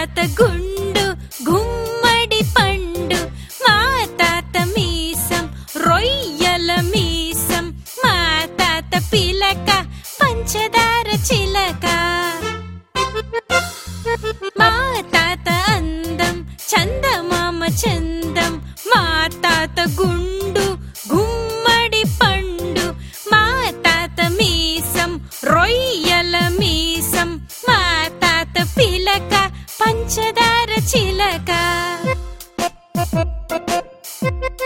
తాత గుండు గుమ్మడి పండు మా తాత మీసం రొయ్యల మీసం మా తాత పిలక పంచదార చిలక మా తాత అందం చందమామ చందం మా తాత గుండు గుమ్మడి పండు మా తాత మీసం రొయ్యల మీసం మా తాత పిలక పంచదార చిలక